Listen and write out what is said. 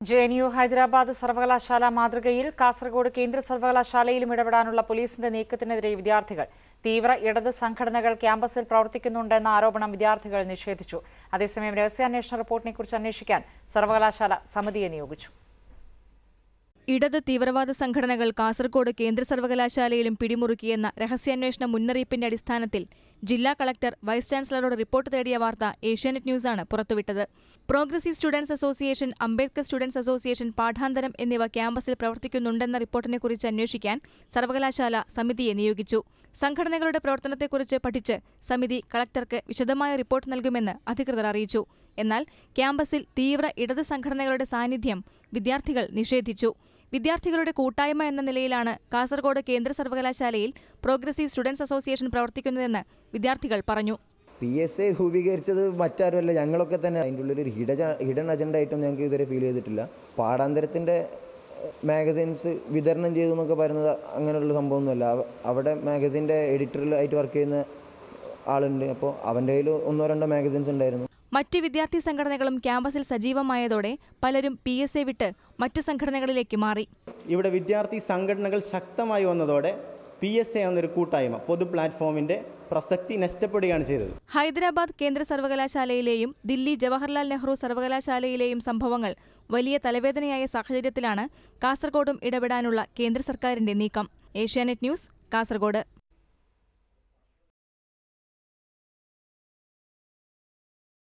J N U Hyderabad സർവകലാശാല മാതൃകയിൽ കാസർഗോഡ് കേന്ദ്ര സർവകലാശാലയിലും ഇടപെടാനുള്ള പോലീസിന്റെ നീക്കത്തിനെതിരെ വിദ്യാർത്ഥികൾ തീവ്ര ഇടത് സംഘടനകൾ ക്യാമ്പസിൽ പ്രവർത്തിക്കുന്നുണ്ടെന്ന ആരോപണം വിദ്യാർത്ഥികൾ നിഷേധിച്ചു അതേസമയം രഹസ്യാന്വേഷണ റിപ്പോർട്ടിനെക്കുറിച്ച് അന്വേഷിക്കാൻ സർവകലാശാല സമിതിയെ നിയോഗിച്ചു ഇടത് തീവ്രവാദ സംഘടനകൾ കാസർഗോഡ് കേന്ദ്ര സർവകലാശാലയിലും പിടിമുറുക്കിയെന്ന രഹസ്യാന്വേഷണ മുന്നറിയിപ്പിന്റെ അടിസ്ഥാനത്തിൽ ജില്ലാ കളക്ടർ വൈസ് ചാൻസലറോട് റിപ്പോർട്ട് തേടിയ വാർത്ത ഏഷ്യാനെറ്റ് ന്യൂസാണ് പുറത്തുവിട്ടത് progressive students association Ambedkar students association പാഠാന്തരം എന്നിവ ക്യാമ്പസിൽ പ്രവർത്തിക്കുന്നുണ്ടെന്ന റിപ്പോർട്ടിനെക്കുറിച്ച് അന്വേഷിക്കാൻ സർവകലാശാല സമിതിയെ നിയോഗിച്ചു സംഘടനകളുടെ പ്രവർത്തനത്തെക്കുറിച്ച് പഠിച്ച് സമിതി കളക്ടർക്ക് വിശദമായ റിപ്പോർട്ട് നൽകുമെന്ന് അധികൃതർ അറിയിച്ചു എന്നാൽ ക്യാമ്പസിൽ തീവ്ര ഇടത് സംഘടനകളുടെ സാന്നിധ്യം വിദ്യാർത്ഥികൾ നിഷേധിച്ചു വിദ്യാർത്ഥികളുടെ കൂട്ടായ്മ എന്ന നിലയിലാണ് കാസർഗോഡ് കേന്ദ്ര സർവകലാശാലയിൽ പ്രോഗ്രസീവ് സ്റ്റുഡൻസ് അസോസിയേഷൻ പ്രവർത്തിക്കുന്നതെന്ന് വിദ്യാർത്ഥികൾ പറഞ്ഞു പി എസ് എ രൂപീകരിച്ചത് മറ്റാരുമല്ല ഞങ്ങളൊക്കെ തന്നെ അതിൻ്റെ ഉള്ളിൽ ഒരു ഹിഡ ഹിഡൻ അജണ്ട ആയിട്ടും ഞങ്ങൾക്ക് ഇതുവരെ ഫീൽ ചെയ്തിട്ടില്ല പാഠാന്തരത്തിൻ്റെ മാഗസീൻസ് വിതരണം ചെയ്തു എന്നൊക്കെ പറയുന്നത് അങ്ങനെയുള്ള സംഭവമൊന്നുമല്ല അവ- അവിടെ മാഗസീൻ്റെ എഡിറ്ററിലായിട്ട് വർക്ക് ചെയ്യുന്ന ആളുണ്ട് അപ്പോൾ അവൻ്റെ കയ്യിൽ ഒന്നോ രണ്ടോ മാഗസീൻസ് ഉണ്ടായിരുന്നു മറ്റ് വിദ്യാർത്ഥി സംഘടനകളും ക്യാമ്പസിൽ സജീവമായതോടെ പലരും പി എസ് എ വിട്ട് മറ്റ് സംഘടനകളിലേക്ക് മാറി ഇവിടെ വിദ്യാർത്ഥി സംഘടനകൾ ശക്തമായി വന്നതോടെ പി എസ് എ എന്നൊരു കൂട്ടായ്മ പൊതു പ്ലാറ്റ്ഫോമിൻ്റെ പ്രസക്തി നഷ്ടപ്പെടുകയാണ് ചെയ്തത് ഹൈദരാബാദ് കേന്ദ്ര സർവകലാശാലയിലെയും ദില്ലി ജവഹർലാൽ നെഹ്റു സർവകലാശാലയിലെയും സംഭവങ്ങൾ വലിയ തലവേദനയായ സാഹചര്യത്തിലാണ് കാസർഗോഡും ഇടപെടാനുള്ള കേന്ദ്ര സർക്കാരിന്റെ നീക്കം ഏഷ്യാനെറ്റ് ന്യൂസ് കാസർഗോഡ്